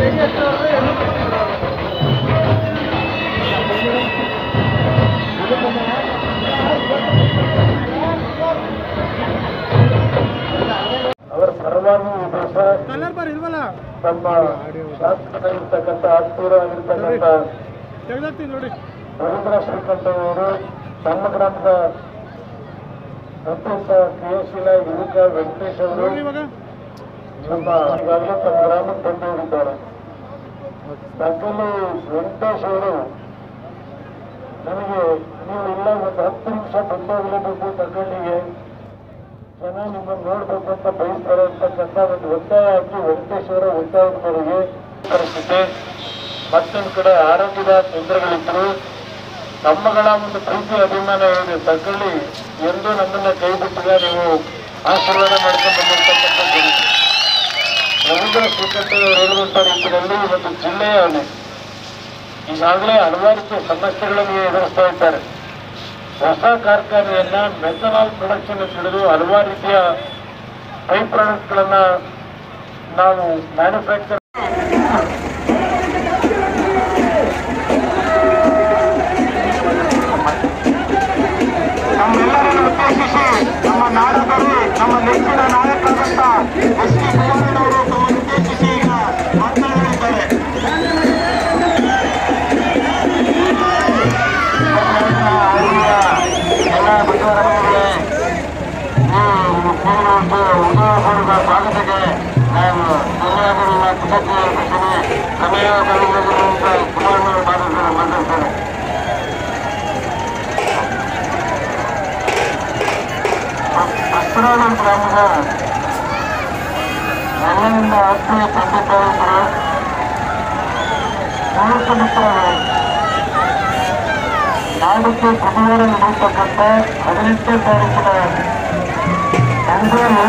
ಅವರ ಪರವಾಗಿ ಈ ದಿವಸ ಕಲರ್ ಬರ್ ಇಲ್ವಲ್ಲ ತಮ್ಮ ಶಾಸಕರಾಗಿರ್ತಕ್ಕಂಥ ಆತ್ಮೀಯರು ಆಗಿರ್ತಕ್ಕಂಥ ತೆಗ್ದಾಕ್ತೀನಿ ನೋಡಿ ರವೀಂದ್ರ ಶ್ರೀಕಂಠವರು ನಮ್ಮ ಗ್ರಾಮದ ಅತ್ಯಂತ ಕ್ರಿಯಾಶೀಲ ಯುವಕ ವೆಂಕಟೇಶ್ ಅವರು ನೋಡಿ ಇವಾಗ ನಮ್ಮ ಈಗಾಗಲೇ ತಮ್ಮ ಗ್ರಾಮಕ್ಕೆ ಬಂದು ಹೋಗಿದ್ದಾರೆ ತಕ್ಕಲ್ಲಿ ವೆಂಕಟೇಶ್ ಅವರು ನನಗೆ ನೀವು ಇಲ್ಲ ಒಂದು ಹತ್ತು ನಿಮಿಷ ಬಂದೋಗಲೇಬೇಕು ತಕ್ಕಲ್ಲಿಗೆ ಜನ ನಿಮ್ಮನ್ನು ನೋಡ್ಬೇಕು ಅಂತ ಬಯಸ್ತಾರೆ ಅಂತಕ್ಕಂಥ ಒಂದು ಒತ್ತಾಯ ಹಾಕಿ ವೆಂಕಟೇಶ್ ಅವರ ಒತ್ತಾಯದ ಮೇರೆಗೆ ಪರಿಸ್ಥಿತಿ ಮತ್ತೊಂದು ಕಡೆ ಆರೋಗ್ಯದ ತೊಂದರೆಗಳಿದ್ರು ತಮ್ಮಗಳ ಒಂದು ಪ್ರೀತಿ ಅಭಿಮಾನ ಇದೆ ತಗೊಳ್ಳಿ ಎಂದು ನಮ್ಮನ್ನ ಕೈ ಬಿಟ್ಟಿಲ್ಲ ನೀವು ಆಶೀರ್ವಾದ ಮಾಡ್ಕೊಂಡು ಬಂದಿರ್ತಕ್ಕಂಥದ್ದು ರವೀಂದ್ರ ಶ್ರೀಕಂಠಯ್ಯ ಅವರು ಹೇಳುವಂತ ರೀತಿಯಲ್ಲಿ ಇವತ್ತು ಜಿಲ್ಲೆಯಲ್ಲಿ ಈಗಾಗಲೇ ಹಲವಾರು ಸಮಸ್ಯೆಗಳನ್ನು ಎದುರಿಸ್ತಾ ಇದ್ದಾರೆ ಹೊಸ ಕಾರ್ಖಾನೆಯನ್ನ ಮೆಥನಾಲ್ ಪ್ರೊಡಕ್ಷನ್ ಹಿಡಿದು ಹಲವಾರು ರೀತಿಯ ಬೈ ಪ್ರಾಡಕ್ಟ್ಗಳನ್ನ ನಾವು ಮ್ಯಾನುಫ್ಯಾಕ್ಚರ್ ನಮ್ಮೆಲ್ಲರನ್ನು ಉದ್ದೇಶಿಸಿ ನಮ್ಮ ನಾಡಕರು ನಮ್ಮ ನೆಚ್ಚಿನ ನಾಯಕರಾದಂತ ಎಸ್ ಟಿ ಕುಮಾರಣ್ಣವರು ತಮ್ಮನ್ನು ಉದ್ದೇಶಿಸಿ ಈಗ ಮಾತನಾಡಲಿದ್ದಾರೆ ಎಲ್ಲ ಬುದ್ಧಿವರಗಳಿಗೆ ಈ ಸೇರಿದಂತೆ ಉದಯಪೂರ್ವಕ ಸ್ವಾಗತಕ್ಕೆ ನಾನು ಧನ್ಯವಾದಗಳನ್ನ ಕೃತಜ್ಞತೆ ಅರ್ಪಿಸ್ತೀನಿ ಸಮಯ ಬರುವುದರಿಂದ ಕುಮಾರಣ್ಣವರು ಮಾತಾಡ್ತಾರೆ ಮಾತಾಡ್ತಾರೆ ಅಸ್ರಾಳ ಗ್ರಾಮದ ನನ್ನಿಂದ ಆತ್ಮೀಯ ತಂದೆ ತಾಯಿಗಳು ಪೊಲೀಸ ಮಿತ್ರರು ನಾಡಿದ್ದು ಬುಧವಾರ ನಡೆಯತಕ್ಕಂಥ ಹದಿನೆಂಟನೇ ತಾರೀಕಿನ ಮುಂಜಾನೆ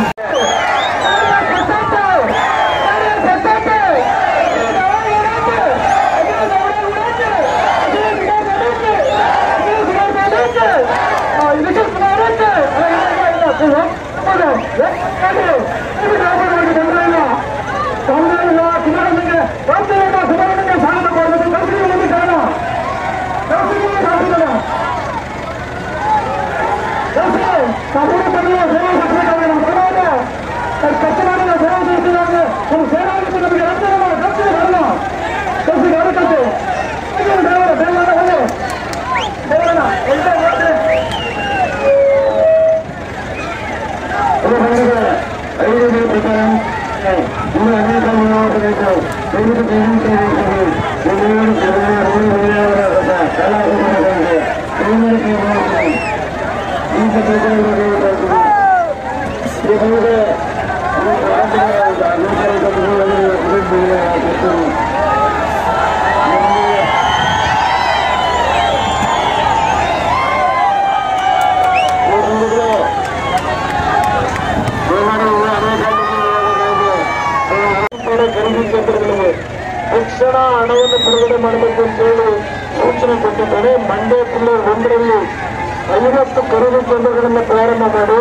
ಖರೀದಿ ಕೇಂದ್ರಗಳಿಗೆ ತಕ್ಷಣ ಹಣವನ್ನು ಬಿಡುಗಡೆ ಮಾಡಬೇಕು ಅಂತ ಹೇಳಿ ಸೂಚನೆ ಕೊಟ್ಟಿದ್ದಾರೆ ಮಂಡ್ಯ ಜಿಲ್ಲೆ ಒಂದರಲ್ಲಿ ಐವತ್ತು ಖರೀದಿ ಕೇಂದ್ರಗಳನ್ನು ಪ್ರಾರಂಭ ಮಾಡಿ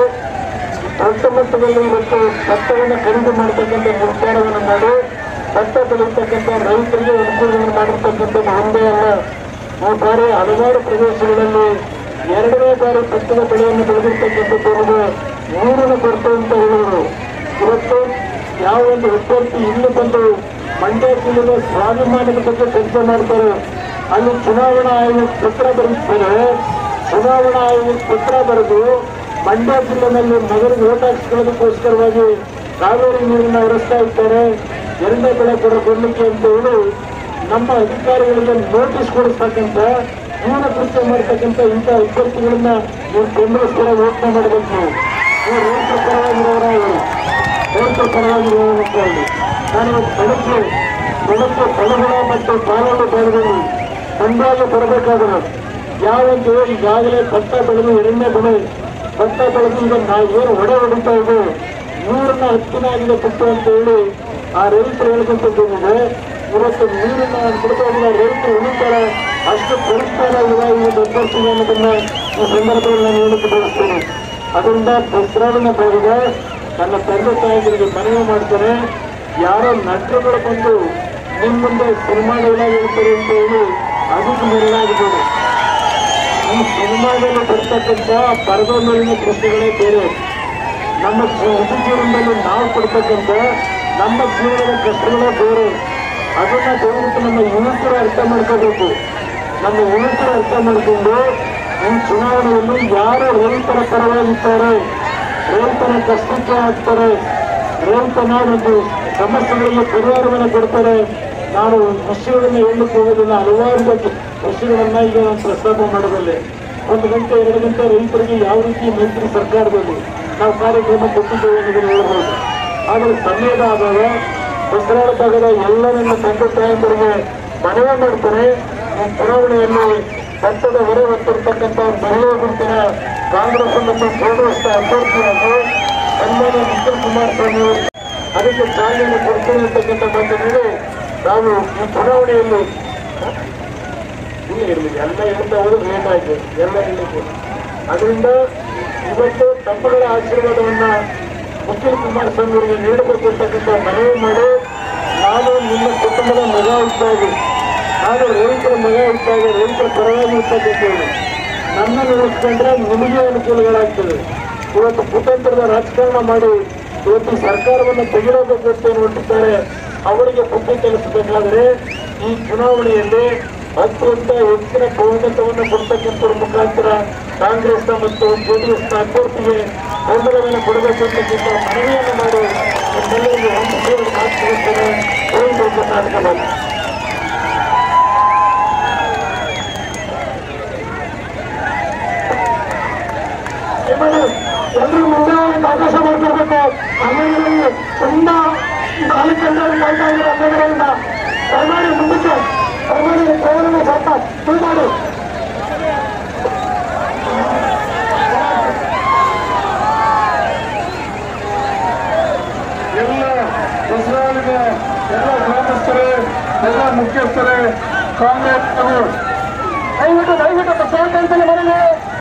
ದೊಡ್ಡ ಮಟ್ಟದಲ್ಲಿ ಇವತ್ತು ಭತ್ತವನ್ನು ಖರೀದಿ ಮಾಡತಕ್ಕಂಥ ನಿರ್ಧಾರವನ್ನು ಮಾಡಿ ಭತ್ತ ಬೆಳೀತಕ್ಕಂಥ ರೈತರಿಗೆ ಅನುಕೂಲವನ್ನು ಮಾಡಿರ್ತಕ್ಕಂಥದ್ದು ಒಂದೇ ಅಲ್ಲ ಈ ಬಾರಿ ಹಲವಾರು ಪ್ರದೇಶಗಳಲ್ಲಿ ಎರಡನೇ ಬಾರಿ ಭತ್ತದ ಬೆಳೆಯನ್ನು ಬೆಳೆದಿರ್ತಕ್ಕಂಥದ್ದು ನಮಗೆ ನೀರಿನ ಕೊರತೆ ಅಂತ ಹೇಳಿದರು ಇವತ್ತು ಯಾವ ಒಂದು ವಿದ್ಯಾರ್ಥಿ ಇಲ್ಲಿ ಬಂದು ಮಂಡ್ಯ ಜಿಲ್ಲೆಯ ಸ್ವಾಭಿಮಾನದ ಬಗ್ಗೆ ಕೆಲಸ ಮಾಡ್ತಾರೆ ಅಲ್ಲಿ ಚುನಾವಣಾ ಆಯೋಗ ಪತ್ರ ಬರೆಸ್ತಾರೆ ಚುನಾವಣಾ ಆಯೋಗ ಪತ್ರ ಬರೆದು ಮಂಡ್ಯ ಜಿಲ್ಲೆನಲ್ಲಿ ನಗರದ ಓಟ್ ಹಾಕಿಸ್ಕೊಳ್ಳೋದಕ್ಕೋಸ್ಕರವಾಗಿ ಕಾವೇರಿ ನೀರನ್ನು ಹರಿಸ್ತಾ ಇದ್ದಾರೆ ಎರಡನೇ ಬೆಳೆ ಕೊಡ ಕೊಡ್ಲಿಕ್ಕೆ ಅಂತ ಹೇಳಿ ನಮ್ಮ ಅಧಿಕಾರಿಗಳಿಗೆ ನೋಟಿಸ್ ಕೊಡಿಸ್ತಕ್ಕಂಥ ಜೀವನ ಕೃತ್ಯ ಮಾಡ್ತಕ್ಕಂಥ ಇಂಥ ಅಭ್ಯರ್ಥಿಗಳನ್ನ ನೀವು ಬೆಂಬಲಿಸ್ತಾರೆ ಯೋಚನೆ ಮಾಡಬೇಕು ನೀವು ನೀವು ರೈತರ ಪರವಾಗಿರೋರ ರೈತರ ಪರವಾಗಿರೋರು ಅಂತ ಹೇಳಿ ನಾನು ಬೆಳಗ್ಗೆ ಬೆಳಗ್ಗೆ ಬೆಳೆಗಳ ಮತ್ತು ಪಾಲನೆ ಬೆಳೆಗಳು ಬಂದಾಗ ಬರಬೇಕಾದ್ರೆ ಯಾವೊಂದು ಈಗಾಗಲೇ ಭತ್ತ ಬೆಳೆದು ಎರಡನೇ ಬೆಳೆ ಭತ್ತ ಬೆಳೆದು ಈಗ ನಾವು ಏನು ಹೊಡೆ ಹೊಡಿತಾ ಇದೆ ನೀರನ್ನ ಹತ್ತಿನಾಗಿದೆ ಬಿಟ್ಟು ಅಂತ ಹೇಳಿ ಆ ರೈತರು ಹೇಳ್ಕೊಂತಿದ್ದೇನೆ ಇವತ್ತು ನೀರನ್ನ ಬಿಡ್ತಾ ರೈತರು ಉಳಿತಾರೆ ಅಷ್ಟು ಪರಿಷ್ಕಾರವಿದೆ ಈ ಒಂದು ಅಭ್ಯರ್ಥಿಗೆ ಅನ್ನೋದನ್ನ ಈ ಸಂದರ್ಭದಲ್ಲಿ ನಾನು ಹೇಳಕ್ಕೆ ಬಯಸ್ತೇನೆ ಅದರಿಂದ ಪ್ರಸ್ತಾವನೆ ಮಾಡಿದೆ ನನ್ನ ತಂದೆ ತಾಯಿಗಳಿಗೆ ಮನವಿ ಮಾಡ್ತಾರೆ ಯಾರೋ ನಟರುಗಳು ಬಂದು ನಿಮ್ ಮುಂದೆ ಸಿನಿಮಾ ಡೈಲಾಗ್ ಹೇಳ್ತಾರೆ ಅಂತ ಹೇಳಿ ಅದಕ್ಕೆ ಮೆರಳಾಗಬೇಡಿ ಈ ಸಿನಿಮಾದಲ್ಲಿ ಬರ್ತಕ್ಕಂಥ ಪರದ ಮೇಲಿನ ಪ್ರಶ್ನೆಗಳೇ ಬೇರೆ ನಮ್ಮ ಜೀ- ನಿಜ ಜೀವನದಲ್ಲಿ ನಾವು ಪಡ್ತಕ್ಕಂಥ ನಮ್ಮ ಜೀವನದ ಕಷ್ಟಗಳೇ ಬೇರೆ ಅದನ್ನ ದಯವಿಟ್ಟು ನಮ್ಮ ಯುವಕರು ಅರ್ಥ ಮಾಡ್ಕೋಬೇಕು ನಮ್ಮ ಯುವಕರು ಅರ್ಥ ಮಾಡಿಕೊಂಡು ಈ ಚುನಾವಣೆಯಲ್ಲಿ ಯಾರು ರೈತರ ಪರವಾಗಿರ್ತಾರೆ ರೈತರ ಕಷ್ಟಕ್ಕೆ ಆಗ್ತಾರೆ ರೈತನ ಒಂದು ಸಮಸ್ಯೆಗಳಿಗೆ ಪರಿಹಾರವನ್ನು ಕೊಡ್ತಾರೆ ನಾನು ವಿಷಯಗಳನ್ನ ಹೇಳಲಿಕ್ಕೆ ಹೋಗೋದಿಲ್ಲ ಹಲವಾರು ಬಗ್ಗೆ ವಿಷಯಗಳನ್ನ ಈಗ ನಾನು ಪ್ರಸ್ತಾಪ ಮಾಡೋದಲ್ಲೇ ಒಂದು ಗಂಟೆ ಎರಡು ಗಂಟೆ ರೈತರಿಗೆ ಯಾವ ರೀತಿ ಮೈತ್ರಿ ಸರ್ಕಾರದಲ್ಲಿ ನಾವು ಕಾರ್ಯಕ್ರಮ ಕೊಟ್ಟಿದ್ದೇವೆ ಅನ್ನೋದನ್ನು ಹೇಳ್ಬೋದು ಆದರೆ ಸಮಯದ ಆದಾಗ ಬಸರಾಳ ಭಾಗದ ಎಲ್ಲ ನನ್ನ ತಂದೆ ತಾಯಂದರಿಗೆ ಮನವಿ ಮಾಡ್ತಾರೆ ಈ ಚುನಾವಣೆಯಲ್ಲಿ ಭತ್ತದ ಹೊರೆ ಹೊತ್ತಿರ್ತಕ್ಕಂಥ ಮಹಿಳಾ ಗುಂಪಿನ ಕಾಂಗ್ರೆಸ್ ಮತ್ತು ಜೆಡಿಎಸ್ ಅಭ್ಯರ್ಥಿಯನ್ನು ಸನ್ಮಾನ್ಯ ನಿಖಿಲ್ ಕುಮಾರಸ್ವಾಮಿ ಅವರು ಅದಕ್ಕೆ ಚಾಲನೆ ಕೊಡ್ತೇನೆ ಅಂತಕ್ಕಂಥ ಮಾತನ್ನು ನಾವು ಈ ಚುನಾವಣೆಯಲ್ಲಿ ಇಲ್ಲ ಇರಲಿ ಎಲ್ಲ ಹೇಳ್ತಾ ಹೋದ್ರೆ ಲೇಟ್ ಆಯ್ತು ಎಲ್ಲ ಹೇಳಲಿಕ್ಕೆ ಅದರಿಂದ ಇವತ್ತು ತಮ್ಮಗಳ ಆಶೀರ್ವಾದವನ್ನ ನಿಖಿಲ್ ಕುಮಾರಸ್ವಾಮಿ ಅವರಿಗೆ ನೀಡಬೇಕು ಅಂತಕ್ಕಂಥ ಮನವಿ ಮಾಡಿ ನಾನು ನಿಮ್ಮ ಕುಟುಂಬದ ಮಗ ಇದ್ದಾಗ ನಾನು ರೈತರ ಮಗ ಇದ್ದಾಗ ರೈತರ ಪರವಾಗಿ ಇರ್ತಕ್ಕಂಥವ್ರು ನನ್ನನ್ನು ಉಳಿಸ್ಕೊಂಡ್ರೆ ನಿಮಗೆ ಅನುಕೂಲಗಳಾಗ್ತದೆ ಇವತ್ತು ಕುತಂತ್ರದ ರಾಜಕಾರಣ ಮಾಡಿ ಇವತ್ತು ಈ ಸರ್ಕಾರವನ್ನು ತೆಗೆಯಬೇಕು ಅಂತ ಏನು ಹೊರಟಿದ್ದಾರೆ ಅವರಿಗೆ ಬುದ್ಧಿ ಕಲಿಸಬೇಕಾದ್ರೆ ಈ ಚುನಾವಣೆಯಲ್ಲಿ ಅತ್ಯಂತ ಹೆಚ್ಚಿನ ಬಹುಮತವನ್ನು ಕೊಡ್ತಕ್ಕಂಥವ್ರ ಮುಖಾಂತರ ಕಾಂಗ್ರೆಸ್ನ ಮತ್ತು ಜೆಡಿಎಸ್ನ ಅಭ್ಯರ್ಥಿಗೆ ಬೆಂಬಲವನ್ನು ಕೊಡಬೇಕು ಅಂತಕ್ಕಂಥ ಮನವಿಯನ್ನು ಮಾಡಿ ನಿಮ್ಮೆಲ್ಲರಿಗೂ ಒಂದು ಸೇವೆ ಮಾತುಕೊಳ್ತೇನೆ ಹೋಗಬೇಕು ನಾಟಕ ಮಾಡಿ ಎಲ್ಲರೂ ಮುಂದೆ ಒಂದು ಅವಕಾಶ ಮಾಡ್ಕೊಡ್ಬೇಕು ಅಂಗಡಿಗಳಲ್ಲಿ ತುಂಬಾ ನಾಲ್ಕು ಗಂಟೆ ಕಾಯ್ತಾ ಇದ್ದಾರೆ ಅಂಗಡಿಗಳಿಂದ ದಯಮಾಡಿ ಮುಂದಕ್ಕೆ ದಯಮಾಡಿ ಕೇವಲ ಸ್ವಲ್ಪ ತಿಳ್ಮಾಡಿ ಎಲ್ಲ ದಸರಾಳಿನ ಎಲ್ಲ ಗ್ರಾಮಸ್ಥರೇ ಎಲ್ಲ ಮುಖ್ಯಸ್ಥರೇ ಕಾಂಗ್ರೆಸ್ ದಯವಿಟ್ಟು ದಯವಿಟ್ಟು ಪ್ರಚಾರ ಮನೆಗೆ